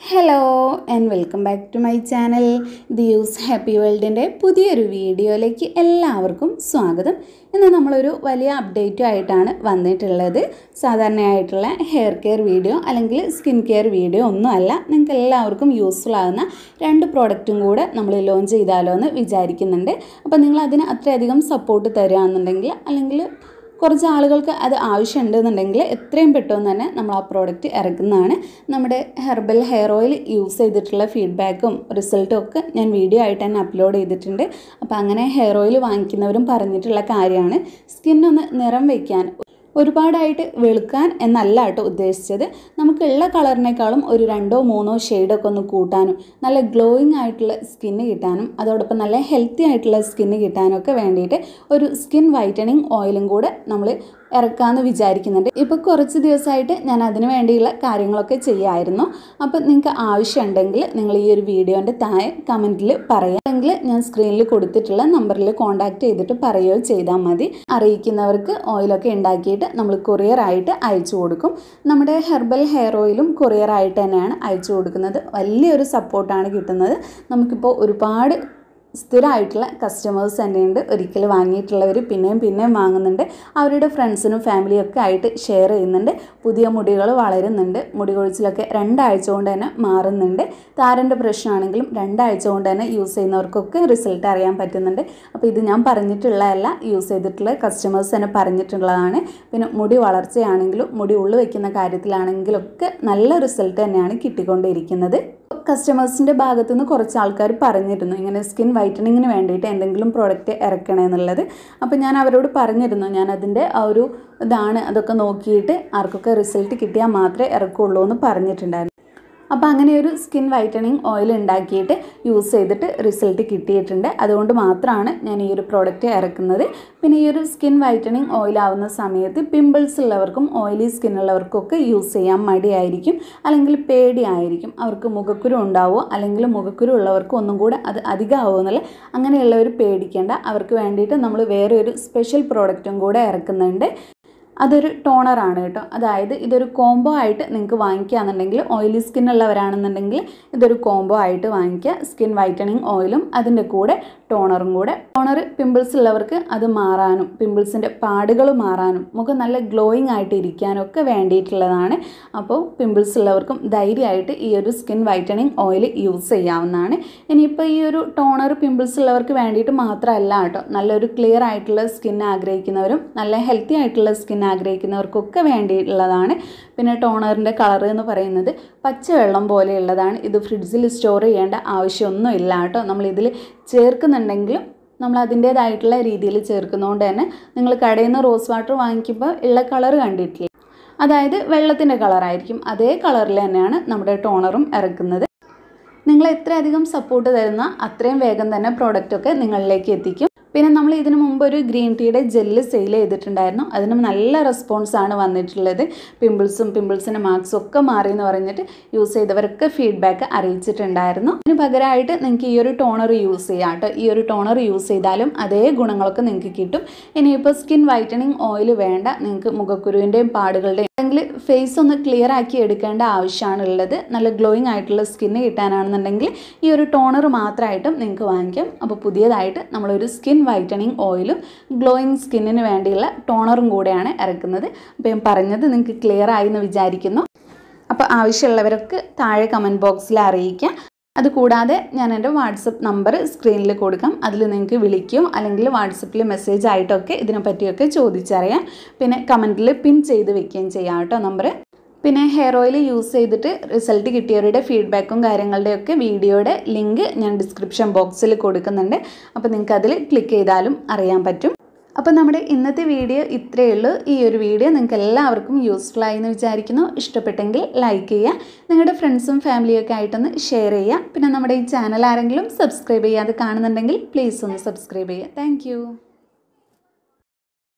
hello and welcome back to my channel the use happy വേൾഡിൻ്റെ പുതിയൊരു വീഡിയോയിലേക്ക് എല്ലാവർക്കും സ്വാഗതം ഇന്ന് നമ്മളൊരു വലിയ അപ്ഡേറ്റും ആയിട്ടാണ് വന്നിട്ടുള്ളത് സാധാരണയായിട്ടുള്ള ഹെയർ കെയർ വീഡിയോ അല്ലെങ്കിൽ സ്കിൻ കെയർ വീഡിയോ ഒന്നും അല്ല നിങ്ങൾക്ക് എല്ലാവർക്കും യൂസ്ഫുൾ ആകുന്ന രണ്ട് പ്രോഡക്റ്റും കൂടെ നമ്മൾ ലോഞ്ച് ചെയ്താലോ എന്ന് വിചാരിക്കുന്നുണ്ട് അപ്പോൾ നിങ്ങൾ അതിന് അത്രയധികം സപ്പോർട്ട് തരികയാണെന്നുണ്ടെങ്കിൽ അല്ലെങ്കിൽ കുറച്ച് ആളുകൾക്ക് അത് ആവശ്യമുണ്ടെന്നുണ്ടെങ്കിൽ എത്രയും പെട്ടെന്ന് തന്നെ നമ്മൾ ആ പ്രോഡക്റ്റ് ഇറക്കുന്നതാണ് നമ്മുടെ ഹെർബൽ ഹെയർ ഓയിൽ യൂസ് ചെയ്തിട്ടുള്ള ഫീഡ്ബാക്കും റിസൾട്ടും ഒക്കെ ഞാൻ വീഡിയോ ആയിട്ട് തന്നെ അപ്ലോഡ് ചെയ്തിട്ടുണ്ട് അപ്പോൾ അങ്ങനെ ഹെയർ ഓയിൽ വാങ്ങിക്കുന്നവരും പറഞ്ഞിട്ടുള്ള കാര്യമാണ് സ്കിന്നൊന്ന് നിറം വയ്ക്കാൻ ഒരുപാടായിട്ട് വെളുക്കാൻ എന്നല്ല കേട്ടോ ഉദ്ദേശിച്ചത് നമുക്കുള്ള കളറിനേക്കാളും ഒരു രണ്ടോ മൂന്നോ ഷെയ്ഡൊക്കെ ഒന്ന് കൂട്ടാനും നല്ല ഗ്ലോയിങ് ആയിട്ടുള്ള സ്കിന്ന് കിട്ടാനും അതോടൊപ്പം നല്ല ഹെൽത്തി ആയിട്ടുള്ള സ്കിന്ന് കിട്ടാനും ഒക്കെ വേണ്ടിയിട്ട് ഒരു സ്കിൻ വൈറ്റനിങ് ഓയിലും കൂടെ നമ്മൾ ഇറക്കാമെന്ന് വിചാരിക്കുന്നുണ്ട് ഇപ്പോൾ കുറച്ച് ദിവസമായിട്ട് ഞാൻ അതിന് വേണ്ടിയുള്ള കാര്യങ്ങളൊക്കെ ചെയ്യായിരുന്നു അപ്പോൾ നിങ്ങൾക്ക് ആവശ്യമുണ്ടെങ്കിൽ നിങ്ങൾ ഈ ഒരു വീഡിയോൻ്റെ താഴെ കമൻറ്റിൽ പറയാം അല്ലെങ്കിൽ ഞാൻ സ്ക്രീനിൽ കൊടുത്തിട്ടുള്ള നമ്പറിൽ കോൺടാക്ട് ചെയ്തിട്ട് പറയുകയോ ചെയ്താൽ മതി അറിയിക്കുന്നവർക്ക് ഓയിലൊക്കെ ഉണ്ടാക്കിയിട്ട് നമ്മൾ കൊറിയർ ആയിട്ട് അയച്ചു കൊടുക്കും നമ്മുടെ ഹെർബൽ ഹെയർ ഓയിലും കൊറിയർ ആയിട്ട് തന്നെയാണ് അയച്ചു കൊടുക്കുന്നത് വലിയൊരു സപ്പോർട്ടാണ് കിട്ടുന്നത് നമുക്കിപ്പോൾ ഒരുപാട് സ്ഥിരമായിട്ടുള്ള കസ്റ്റമേഴ്സ് തന്നെയുണ്ട് ഒരിക്കൽ വാങ്ങിയിട്ടുള്ളവർ പിന്നെയും പിന്നെയും വാങ്ങുന്നുണ്ട് അവരുടെ ഫ്രണ്ട്സിനും ഫാമിലിയും ഒക്കെ ആയിട്ട് ഷെയർ ചെയ്യുന്നുണ്ട് പുതിയ മുടികൾ വളരുന്നുണ്ട് മുടി കൊഴിച്ചിലൊക്കെ രണ്ടാഴ്ച കൊണ്ട് തന്നെ മാറുന്നുണ്ട് താരൻ്റെ പ്രശ്നമാണെങ്കിലും രണ്ടാഴ്ച കൊണ്ട് തന്നെ യൂസ് ചെയ്യുന്നവർക്കൊക്കെ റിസൾട്ട് അറിയാൻ പറ്റുന്നുണ്ട് അപ്പോൾ ഇത് ഞാൻ പറഞ്ഞിട്ടുള്ളതല്ല യൂസ് ചെയ്തിട്ടുള്ള കസ്റ്റമേഴ്സ് തന്നെ പറഞ്ഞിട്ടുള്ളതാണ് പിന്നെ മുടി വളർച്ചയാണെങ്കിലും മുടി ഉള്ളു വയ്ക്കുന്ന കാര്യത്തിലാണെങ്കിലും ഒക്കെ നല്ല റിസൾട്ട് തന്നെയാണ് കിട്ടിക്കൊണ്ടിരിക്കുന്നത് കസ്റ്റമേഴ്സിൻ്റെ ഭാഗത്തു നിന്ന് കുറച്ച് ആൾക്കാർ പറഞ്ഞിരുന്നു ഇങ്ങനെ സ്കിൻ വൈറ്റനിങ്ങിന് വേണ്ടിയിട്ട് എന്തെങ്കിലും പ്രോഡക്റ്റ് ഇറക്കണേ എന്നുള്ളത് അപ്പോൾ ഞാൻ അവരോട് പറഞ്ഞിരുന്നു ഞാൻ അതിൻ്റെ ആ ഒരു ഇതാണ് അതൊക്കെ നോക്കിയിട്ട് ആർക്കൊക്കെ റിസൾട്ട് കിട്ടിയാൽ മാത്രമേ ഇറക്കുള്ളൂ എന്ന് പറഞ്ഞിട്ടുണ്ടായിരുന്നു അപ്പോൾ അങ്ങനെ ഒരു സ്കിൻ വൈറ്റനിങ് ഓയിൽ ഉണ്ടാക്കിയിട്ട് യൂസ് ചെയ്തിട്ട് റിസൾട്ട് കിട്ടിയിട്ടുണ്ട് അതുകൊണ്ട് മാത്രമാണ് ഞാൻ ഈ ഒരു പ്രോഡക്റ്റ് ഇറക്കുന്നത് പിന്നെ ഈ ഒരു സ്കിൻ വൈറ്റനിങ് ഓയിൽ ആവുന്ന സമയത്ത് പിമ്പിൾസ് ഉള്ളവർക്കും ഓയിലി സ്കിൻ ഉള്ളവർക്കൊക്കെ യൂസ് ചെയ്യാൻ മടിയായിരിക്കും അല്ലെങ്കിൽ പേടിയായിരിക്കും അവർക്ക് മുഖക്കുരു ഉണ്ടാവുമോ അല്ലെങ്കിൽ മുഖക്കുരു ഉള്ളവർക്ക് ഒന്നും കൂടെ അത് അധികമാവുമോ എന്നുള്ള അങ്ങനെയുള്ളവർ പേടിക്കേണ്ട അവർക്ക് വേണ്ടിയിട്ട് നമ്മൾ വേറെ ഒരു സ്പെഷ്യൽ പ്രോഡക്റ്റും കൂടെ ഇറക്കുന്നുണ്ട് അതൊരു ടോണറാണ് കേട്ടോ അതായത് ഇതൊരു കോംബോ ആയിട്ട് നിങ്ങൾക്ക് വാങ്ങിക്കുകയാണെന്നുണ്ടെങ്കിൽ ഓയിലി സ്കിൻ ഉള്ളവരാണെന്നുണ്ടെങ്കിൽ ഇതൊരു കോംബോ ആയിട്ട് വാങ്ങിക്കുക സ്കിൻ വൈറ്റനിങ് ഓയിലും അതിൻ്റെ കൂടെ ടോണറും കൂടെ ടോണർ പിമ്പിൾസ് ഉള്ളവർക്ക് അത് മാറാനും പിമ്പിൾസിൻ്റെ പാടുകൾ മാറാനും മുഖം നല്ല ഗ്ലോയിങ് ആയിട്ട് ഇരിക്കാനും ഒക്കെ വേണ്ടിയിട്ടുള്ളതാണ് അപ്പോൾ പിമ്പിൾസ് ഉള്ളവർക്കും ധൈര്യമായിട്ട് ഈ ഒരു സ്കിൻ വൈറ്റനിങ് ഓയിൽ യൂസ് ചെയ്യാവുന്നതാണ് ഇനിയിപ്പോൾ ഈ ഒരു ടോണർ പിമ്പിൾസ് ഉള്ളവർക്ക് വേണ്ടിയിട്ട് മാത്രമല്ല കേട്ടോ നല്ലൊരു ക്ലിയർ ആയിട്ടുള്ള സ്കിൻ ആഗ്രഹിക്കുന്നവരും നല്ല ഹെൽത്തി ആയിട്ടുള്ള സ്കിൻ ആഗ്രഹിക്കുന്നവർക്കൊക്കെ വേണ്ടിയിട്ടുള്ളതാണ് പിന്നെ ടോണറിൻ്റെ കളർ എന്ന് പറയുന്നത് പച്ചവെള്ളം പോലെയുള്ളതാണ് ഇത് ഫ്രിഡ്ജിൽ സ്റ്റോർ ചെയ്യേണ്ട ആവശ്യമൊന്നും ഇല്ല കേട്ടോ നമ്മളിതിൽ ചേർക്കുന്നുണ്ടെങ്കിലും നമ്മൾ അതിൻ്റേതായിട്ടുള്ള രീതിയിൽ ചേർക്കുന്നതുകൊണ്ട് തന്നെ നിങ്ങൾ കടയിൽ നിന്ന് റോസ് വാട്ടർ വാങ്ങിക്കുമ്പോൾ ഉള്ള കളർ കണ്ടിട്ടില്ല അതായത് വെള്ളത്തിൻ്റെ കളറായിരിക്കും അതേ കളറിൽ തന്നെയാണ് നമ്മുടെ ടോണറും ഇറക്കുന്നത് നിങ്ങൾ എത്രയധികം സപ്പോർട്ട് തരുന്ന അത്രയും വേഗം തന്നെ പ്രോഡക്റ്റൊക്കെ നിങ്ങളിലേക്ക് എത്തിക്കും പിന്നെ നമ്മൾ ഇതിനു മുമ്പ് ഒരു ഗ്രീൻ ടീയുടെ ജെല്ല് സെയിൽ ചെയ്തിട്ടുണ്ടായിരുന്നു അതിനും നല്ല റെസ്പോൺസാണ് വന്നിട്ടുള്ളത് പിമ്പിൾസും പിമ്പിൾസിൻ്റെ മാർക്സും ഒക്കെ മാറി എന്ന് പറഞ്ഞിട്ട് യൂസ് ചെയ്തവരൊക്കെ ഫീഡ്ബാക്ക് അറിയിച്ചിട്ടുണ്ടായിരുന്നു അതിന് പകരമായിട്ട് നിങ്ങൾക്ക് ഈ ഒരു ടോണർ യൂസ് ചെയ്യാം കേട്ടോ ഈ ഒരു ടോണർ യൂസ് ചെയ്താലും അതേ ഗുണങ്ങളൊക്കെ നിങ്ങൾക്ക് കിട്ടും ഇനിയിപ്പോൾ സ്കിൻ വൈറ്റനിങ് ഓയിൽ വേണ്ട നിങ്ങൾക്ക് മുഖക്കുരുവിൻ്റെയും പാടുകളുടെയും അല്ലെങ്കിൽ ഫേസ് ഒന്ന് ക്ലിയർ ആക്കി എടുക്കേണ്ട ആവശ്യമാണുള്ളത് നല്ല ഗ്ലോയിങ് ആയിട്ടുള്ള സ്കിന്ന് കിട്ടാനാണെന്നുണ്ടെങ്കിൽ ഈ ഒരു ടോണർ മാത്രമായിട്ടും നിങ്ങൾക്ക് വാങ്ങിക്കാം അപ്പോൾ പുതിയതായിട്ട് നമ്മളൊരു സ്കിൻ വൈറ്റനിങ് ഓയിലും ഗ്ലോയിങ് സ്കിന്നിന് വേണ്ടിയുള്ള ടോണറും കൂടെയാണ് ഇറക്കുന്നത് അപ്പോൾ ഞാൻ പറഞ്ഞത് നിങ്ങൾക്ക് ക്ലിയർ ആയി എന്ന് വിചാരിക്കുന്നു അപ്പോൾ ആവശ്യമുള്ളവരൊക്കെ താഴെ കമൻറ്റ് ബോക്സിൽ അറിയിക്കാം അതുകൂടാതെ ഞാൻ എൻ്റെ വാട്സപ്പ് നമ്പർ സ്ക്രീനിൽ കൊടുക്കാം അതിൽ നിങ്ങൾക്ക് വിളിക്കുകയോ അല്ലെങ്കിൽ വാട്സപ്പിൽ മെസ്സേജ് ആയിട്ടൊക്കെ ഇതിനെ പറ്റിയൊക്കെ ചോദിച്ചറിയാം പിന്നെ കമൻറ്റിൽ പിൻ ചെയ്ത് വെക്കുകയും ചെയ്യാം കേട്ടോ നമ്പർ പിന്നെ ഹെയർ ഓയിൽ യൂസ് ചെയ്തിട്ട് റിസൾട്ട് കിട്ടിയവരുടെ ഫീഡ്ബാക്കും കാര്യങ്ങളുടെയൊക്കെ വീഡിയോയുടെ ലിങ്ക് ഞാൻ ഡിസ്ക്രിപ്ഷൻ ബോക്സിൽ കൊടുക്കുന്നുണ്ട് അപ്പോൾ നിങ്ങൾക്ക് അതിൽ ക്ലിക്ക് ചെയ്താലും അറിയാൻ പറ്റും അപ്പോൾ നമ്മുടെ ഇന്നത്തെ വീഡിയോ ഇത്രയേ ഉള്ളൂ ഈ ഒരു വീഡിയോ നിങ്ങൾക്ക് എല്ലാവർക്കും യൂസ്ഫുൾ ആയി എന്ന് വിചാരിക്കുന്നു ഇഷ്ടപ്പെട്ടെങ്കിൽ ലൈക്ക് ചെയ്യുക നിങ്ങളുടെ ഫ്രണ്ട്സും ഫാമിലിയും ഒക്കെ ആയിട്ടൊന്ന് ഷെയർ ചെയ്യുക പിന്നെ നമ്മുടെ ഈ ചാനൽ ആരെങ്കിലും സബ്സ്ക്രൈബ് ചെയ്യാതെ കാണുന്നുണ്ടെങ്കിൽ പ്ലീസ് ഒന്ന് സബ്സ്ക്രൈബ് ചെയ്യുക താങ്ക്